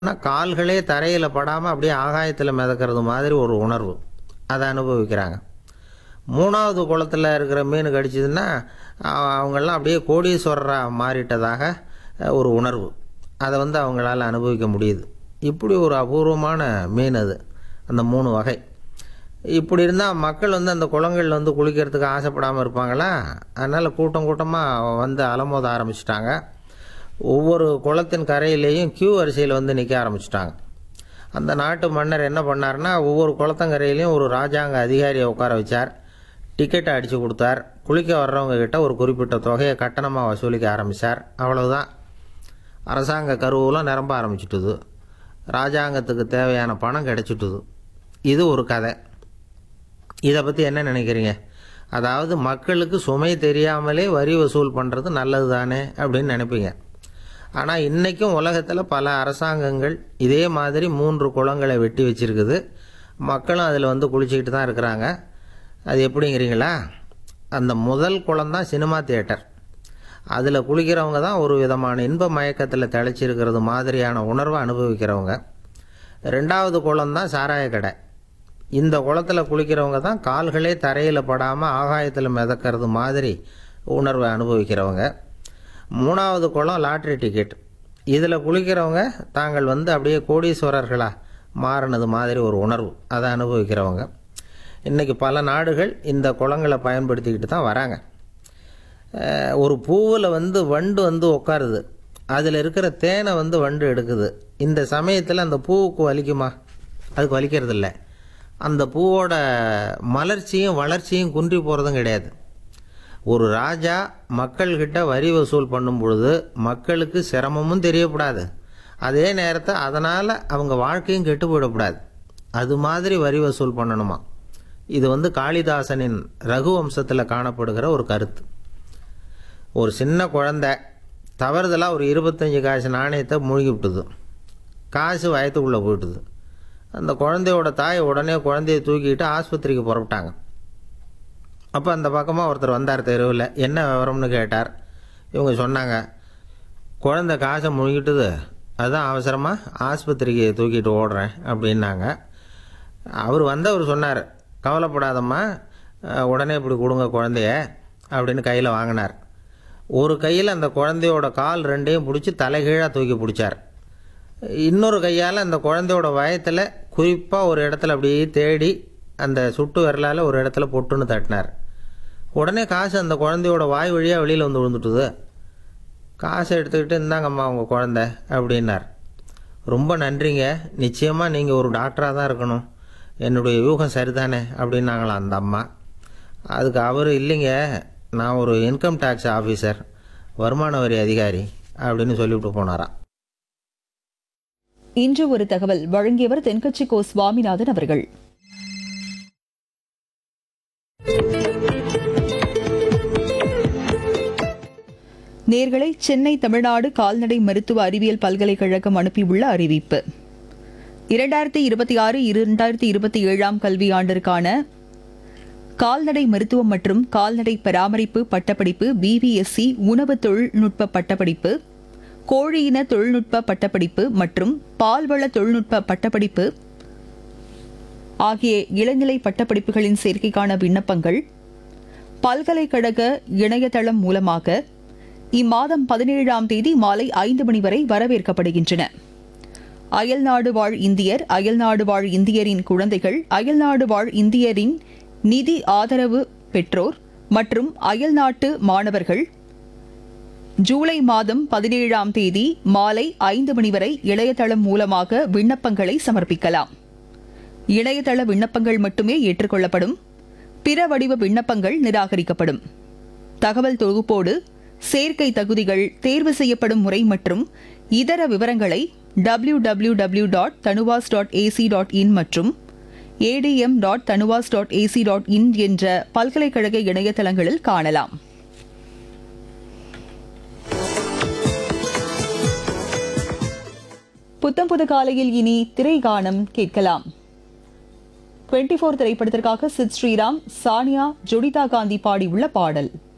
ஆனால் கால்களே தரையில் படாமல் அப்படியே ஆகாயத்தில் மிதக்கிறது மாதிரி ஒரு உணர்வு அதை அனுபவிக்கிறாங்க மூணாவது குளத்தில் இருக்கிற மீன் கடிச்சதுன்னா அ- அவங்கெல்லாம் அப்படியே கோடீஸ்வரராக மாறிட்டதாக அஹ், ஒரு உணர்வு அதை வந்து அவங்களால அனுபவிக்க முடியுது இப்படி ஒரு அபூர்வமான மீன் அது அந்த மூணு வகை இப்படி இருந்தால் மக்கள் வந்து அந்த குளங்களில் வந்து குளிக்கிறதுக்கு ஆசைப்படாமல் இருப்பாங்களா அதனால் கூட்டம் கூட்டமாக வந்து அலமோத ஆரம்பிச்சிட்டாங்க ஒவ்வொரு குளத்தின் கரையிலேயும் கியூ வரிசையில் வந்து நிற்க ஆரம்பிச்சிட்டாங்க அந்த நாட்டு மன்னர் என்ன பண்ணாருன்னா ஒவ்வொரு குளத்தங்கரையிலையும் ஒரு ராஜாங்க அதிகாரியை உட்கார வச்சார் டிக்கெட்டை அடித்து கொடுத்தார் குளிக்க வர்றவங்க கிட்ட ஒரு குறிப்பிட்ட தொகையை கட்டணமாக வசூலிக்க ஆரம்பித்தார் அவ்வளவுதான் அரசாங்க கருவூலம் நிரம்ப ஆரம்பிச்சிட்டுது ராஜாங்கத்துக்கு தேவையான பணம் கிடைச்சிட்டுது இது ஒரு கதை இதை பற்றி என்ன நினைக்கிறீங்க அதாவது மக்களுக்கு சுமை தெரியாமலே வரி வசூல் பண்ணுறது நல்லது தானே அப்படின்னு நினைப்பீங்க ஆனால் இன்றைக்கும் உலகத்தில் பல அரசாங்கங்கள் இதே மாதிரி மூன்று குளங்களை வெட்டி வச்சிருக்குது மக்களும் அதில் வந்து குளிச்சுக்கிட்டு தான் இருக்கிறாங்க அது எப்படிங்கிறீங்களா அந்த முதல் குளம் தான் சினிமா தியேட்டர் அதில் குளிக்கிறவங்க தான் ஒரு விதமான இன்ப மயக்கத்தில் திளைச்சிருக்கிறது மாதிரியான உணர்வை அனுபவிக்கிறவங்க ரெண்டாவது குளம் தான் சாராய கடை இந்த குளத்தில் குளிக்கிறவங்க தான் கால்களே தரையில் படாமல் ஆகாயத்தில் மிதக்கிறது மாதிரி உணர்வை அனுபவிக்கிறவங்க மூணாவது குளம் லாட்ரி டிக்கெட் இதில் குளிக்கிறவங்க தாங்கள் வந்து அப்படியே கோடீஸ்வரர்களாக மாறினது மாதிரி ஒரு உணர்வு அதை அனுபவிக்கிறவங்க இன்றைக்கி பல நாடுகள் இந்த குளங்களை பயன்படுத்திக்கிட்டு தான் வராங்க அஹ், ஒரு பூவில் வந்து வண்டு வந்து உட்காருது அதில் இருக்கிற தேனை வந்து வண்டு எடுக்குது இந்த சமயத்தில் அந்த பூவுக்கு வலிக்குமா அதுக்கு வலிக்கிறது இல்லை அந்த பூவோட மலர்ச்சியும் வளர்ச்சியும் குன்றி போகிறதும் கிடையாது ஒரு ராஜா மக்கள்கிட்ட வரி வசூல் பண்ணும் பொழுது மக்களுக்கு சிரமமும் தெரியக்கூடாது அதே நேரத்தை அதனால் அவங்க வாழ்க்கையும் கெட்டு போயிடக்கூடாது அது மாதிரி வரி வசூல் பண்ணணுமா இது வந்து காளிதாசனின் ரகுவம்சத்தில் காணப்படுகிற ஒரு கருத்து ஒரு சின்ன குழந்தை தவறுதலாக ஒரு இருபத்தஞ்சி காசு நாணயத்தை மூழ்கி விட்டுது காசு வயத்துக்குள்ளே போயிட்டுது அந்த குழந்தையோட தாய் உடனே குழந்தைய தூக்கிட்டு ஆஸ்பத்திரிக்கு புறப்பட்டாங்க அப்போ அந்த பக்கமாக ஒருத்தர் வந்தார் தெருவில் என்ன விவரம்னு கேட்டார் இவங்க சொன்னாங்க குழந்தை காசை முழுங்கிட்டுது அதுதான் அவசரமாக ஆஸ்பத்திரிக்கு தூக்கிட்டு ஓடுறேன் அப்படின்னாங்க அவர் வந்தவர் சொன்னார் கவலைப்படாதம்மா அஹ், உடனே இப்படி கொடுங்க குழந்தைய அப்படின்னு கையில் வாங்கினார் ஒரு கையில் அந்த குழந்தையோட கால் ரெண்டையும் பிடிச்சி தலைகீழாக தூக்கி பிடிச்சார் இன்னொரு கையால் அந்த குழந்தையோட வயத்தில் குறிப்பாக ஒரு இடத்துல அப்படியே தேடி அந்த சுட்டு விரலால் ஒரு இடத்துல பொட்டுன்னு தட்டினார் உடனே காசு அந்த குழந்தையோட வாய் வழியாக வெளியில் வந்து விழுந்துட்டுது காசை எடுத்துக்கிட்டு இந்தாங்கம்மா உங்கள் குழந்தை அப்படின்னார் ரொம்ப நன்றிங்க நிச்சயமாக நீங்கள் ஒரு டாக்டராக தான் இருக்கணும் என்னுடைய யூகம் சரிதானே அப்படின்னாங்களாம் அந்த அம்மா அதுக்கு அவர் இல்லைங்க நான் ஒரு இன்கம் டேக்ஸ் ஆஃபீஸர் வருமான வரி அதிகாரி அப்படின்னு சொல்லிவிட்டு போனாராம் இன்று ஒரு தகவல் வழங்கியவர் தென்கட்சி கோ சுவாமிநாதன் அவர்கள் நேர்களை சென்னை தமிழ்நாடு கால்நடை மருத்துவ அறிவியல் பல்கலைக்கழகம் அனுப்பியுள்ள அறிவிப்பு இரண்டாயிரத்தி இருபத்தி ஆறு இரண்டாயிரத்தி இருபத்தி ஏழாம் கல்வியாண்டிற்கான கால்நடை மருத்துவம் மற்றும் கால்நடை பராமரிப்பு பட்டப்படிப்பு பிபிஎஸ்சி உணவு தொழில்நுட்ப பட்டப்படிப்பு கோழியின தொழில்நுட்ப பட்டப்படிப்பு மற்றும் பால்வள தொழில்நுட்ப பட்டப்படிப்பு ஆகிய இளநிலை பட்டப்படிப்புகளின் சேர்க்கைக்கான விண்ணப்பங்கள் பல்கலைக்கழக இணையதளம் மூலமாக இம்மாதம் பதினேழாம் தேதி மாலை ஐந்து மணி வரை வரவேற்கப்படுகின்றன அயல்நாடு வாழ் இந்தியர் அயல்நாடு வாழ் இந்தியரின் குழந்தைகள் அயல்நாடு வாழ் இந்தியரின் நிதி ஆதரவு பெற்றோர் மற்றும் அயல்நாட்டு மாணவர்கள் ஜூலை மாதம் பதினேழாம் தேதி மாலை ஐந்து மணி வரை இணையதளம் மூலமாக விண்ணப்பங்களை சமர்ப்பிக்கலாம் இணையதள விண்ணப்பங்கள் மட்டுமே ஏற்றுக்கொள்ளப்படும் பிற வடிவ விண்ணப்பங்கள் நிராகரிக்கப்படும் தகவல் தொகுப்போடு சேர்க்கை தகுதிகள் தேர்வு செய்யப்படும் முறை மற்றும் இதர விவரங்களை W W W dot TANUVAS dot AC dot in மற்றும் ADM dot TANUVAS dot AC dot in என்ற பல்கலைக்கழக இணையதளங்களில் காணலாம் புத்தம் புது காலையில் இனி திரைகானம் கேட்கலாம் டுவெண்ட்டி ஃபோர் திரைப்படத்திற்காக சித் ஸ்ரீராம் சானியா ஜொடிதா காந்தி பாடியுள்ள பாடல்